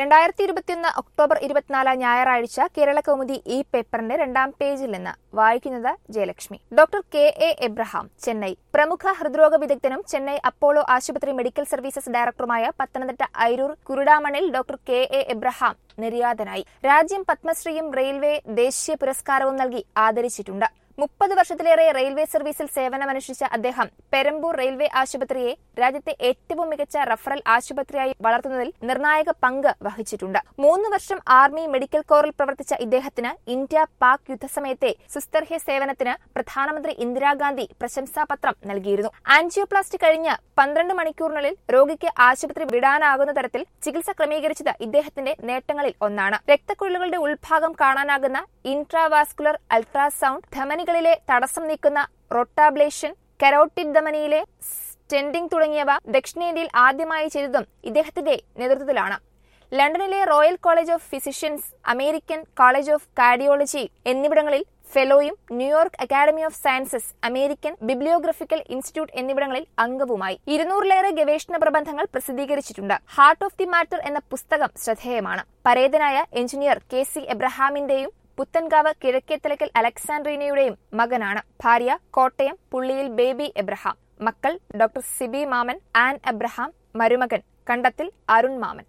രണ്ടായിരത്തി ഇരുപത്തിയൊന്ന് ഒക്ടോബർ ഇരുപത്തിനാല് ഞായറാഴ്ച കേരള കൗമുദി ഈ പേപ്പറിന്റെ രണ്ടാം പേജിൽ നിന്ന് വായിക്കുന്നത് Jayalakshmi doctor K A Abraham Chennai പ്രമുഖ ഹൃദ്രോഗ വിദഗ്ധനും ചെന്നൈ അപ്പോളോ ആശുപത്രി മെഡിക്കൽ സർവീസസ് ഡയറക്ടറുമായ പത്തനംതിട്ട അയിരൂർ കുരുടാമണിൽ ഡോക്ടർ കെ എ എബ്രഹാം നിര്യാതനായി രാജ്യം പത്മശ്രീയും റെയിൽവേ ദേശീയ പുരസ്കാരവും നൽകി ആദരിച്ചിട്ടുണ്ട് മുപ്പത് വർഷത്തിലേറെ റെയിൽവേ സർവീസിൽ സേവനമനുഷ്ഠിച്ച അദ്ദേഹം പെരമ്പൂർ റെയിൽവേ ആശുപത്രിയെ രാജ്യത്തെ ഏറ്റവും മികച്ച റഫറൽ ആശുപത്രിയായി വളർത്തുന്നതിൽ നിർണായക പങ്ക് വഹിച്ചിട്ടുണ്ട് മൂന്ന് വർഷം ആർമി മെഡിക്കൽ കോറിൽ പ്രവർത്തിച്ച ഇദ്ദേഹത്തിന് ഇന്ത്യ പാക് യുദ്ധസമയത്തെ സുസ്തർഹ്യ സേവനത്തിന് പ്രധാനമന്ത്രി ഇന്ദിരാഗാന്ധി പ്രശംസാപത്രം നൽകിയിരുന്നു ആൻജിയോപ്ലാസ്റ്റി കഴിഞ്ഞ് പന്ത്രണ്ട് മണിക്കൂറിനുള്ളിൽ രോഗിക്ക് ആശുപത്രി വിടാനാകുന്ന തരത്തിൽ ചികിത്സ ക്രമീകരിച്ചത് ഇദ്ദേഹത്തിന്റെ നേട്ടങ്ങളിൽ ഒന്നാണ് രക്തക്കുഴലുകളുടെ ഉൾഭാഗം കാണാനാകുന്ന ഇൻട്രാവാസ്കുലർ അൾട്രാസൗണ്ട് ധമനികളിലെ തടസ്സം നീക്കുന്ന റൊട്ടാബ്ലേഷൻ കരോട്ടിഡ് ധമനിയിലെ സ്റ്റെൻഡിംഗ് തുടങ്ങിയവ ദക്ഷിണേന്ത്യയിൽ ആദ്യമായി ചെയ്തതും ഇദ്ദേഹത്തിന്റെ നേതൃത്വത്തിലാണ് ലണ്ടനിലെ royal college of physicians American college of cardiology എന്നിവിടങ്ങളിൽ ഫെലോയും New York academy of sciences American bibliographical institute എന്നിവിടങ്ങളിൽ അംഗവുമായി ഇരുന്നൂറിലേറെ ഗവേഷണ പ്രബന്ധങ്ങൾ പ്രസിദ്ധീകരിച്ചിട്ടുണ്ട് ഹാർട്ട് ഓഫ് ദി മാറ്റർ എന്ന പുസ്തകം ശ്രദ്ധേയമാണ് പരേതനായ എഞ്ചിനീയർ കെ സി എബ്രഹാമിന്റെയും പുത്തൻകാവ് കിഴക്കേത്തലക്കൽ അലക്സാൻഡ്രീനയുടെയും മകനാണ് ഭാര്യ കോട്ടയം പുള്ളിയിൽ ബേബി എബ്രഹാം മക്കൾ doctor Sibi Mammen Ann Abraham മരുമകൻ കണ്ടത്തിൽ അരുൺ മാമൻ